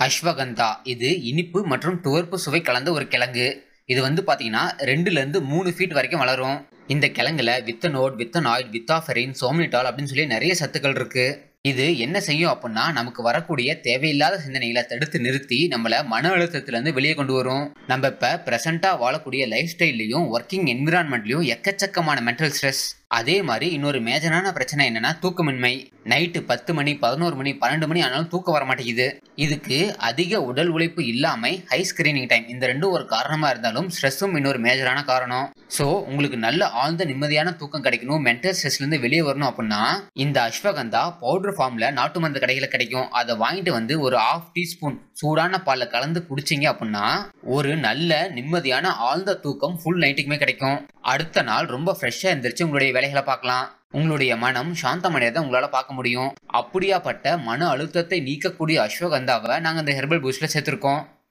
அஸ்வகந்தா இது இனிப்பு மற்றும் துவர்ப்பு சுவை கலந்த ஒரு கிழங்கு இது வந்து பார்த்தீங்கன்னா ரெண்டுலேருந்து மூணு ஃபீட் வரைக்கும் வளரும் இந்த கிழங்குல வித்தனோட் வித்தனாய்ட் வித்தாஃபெரின் சோமினிட்டால் அப்படின்னு சொல்லி நிறைய சத்துக்கள் இருக்கு இது என்ன செய்யும் அப்படின்னா நமக்கு வரக்கூடிய தேவையில்லாத சிந்தனைகளை தடுத்து நிறுத்தி நம்மள மன அழுத்தத்திலேருந்து வெளியே கொண்டு வரும் நம்ம இப்போ ப்ரெசண்ட்டாக வாழக்கூடிய லைஃப் ஸ்டைல்லையும் ஒர்க்கிங் என்விரான்மெண்ட்லையும் எக்கச்சக்கமான மென்டல் ஸ்ட்ரெஸ் அதே மாதிரி இன்னொரு மேஜரான பிரச்சனை என்னன்னா தூக்கமின்மை நைட்டு பத்து மணி பதினோரு மணி பன்னெண்டு மணி ஆனாலும் தூக்கம் வர மாட்டேங்குது இதுக்கு அதிக உடல் உழைப்பு இல்லாம ஹை ஸ்கிரீனிங் டைம் இந்த ரெண்டும் ஒரு காரணமா இருந்தாலும் ஸ்ட்ரெஸ்ஸும் இன்னொரு மேஜரான காரணம் ஸோ உங்களுக்கு நல்ல ஆழ்ந்த நிம்மதியான தூக்கம் கிடைக்கணும் மென்டல் ஸ்ட்ரெஸ்ல இருந்து வெளியே வரணும் அப்படின்னா இந்த அஸ்வகந்தா பவுடர் ஃபார்ம்ல நாட்டு மருந்து கடையில கிடைக்கும் அதை வாங்கிட்டு வந்து ஒரு ஆஃப் டீஸ்பூன் சூடான பால்ல கலந்து குடிச்சிங்க அப்படின்னா ஒரு நல்ல நிம்மதியான ஆழ்ந்த தூக்கம் ஃபுல் நைட்டுக்குமே கிடைக்கும் அடுத்த நாள் ரொம்ப ஃப்ரெஷ்ஷாக இருந்துருச்சு உங்களுடைய வேலைகளை பார்க்கலாம் உங்களுடைய மனம் சாந்தமடையதை உங்களால பார்க்க முடியும் அப்படியாப்பட்ட மன அழுத்தத்தை நீக்கக்கூடிய அஸ்வகந்தாவை நாங்கள் இந்த ஹெர்பல் பூஸ்ட்ல சேர்த்துருக்கோம்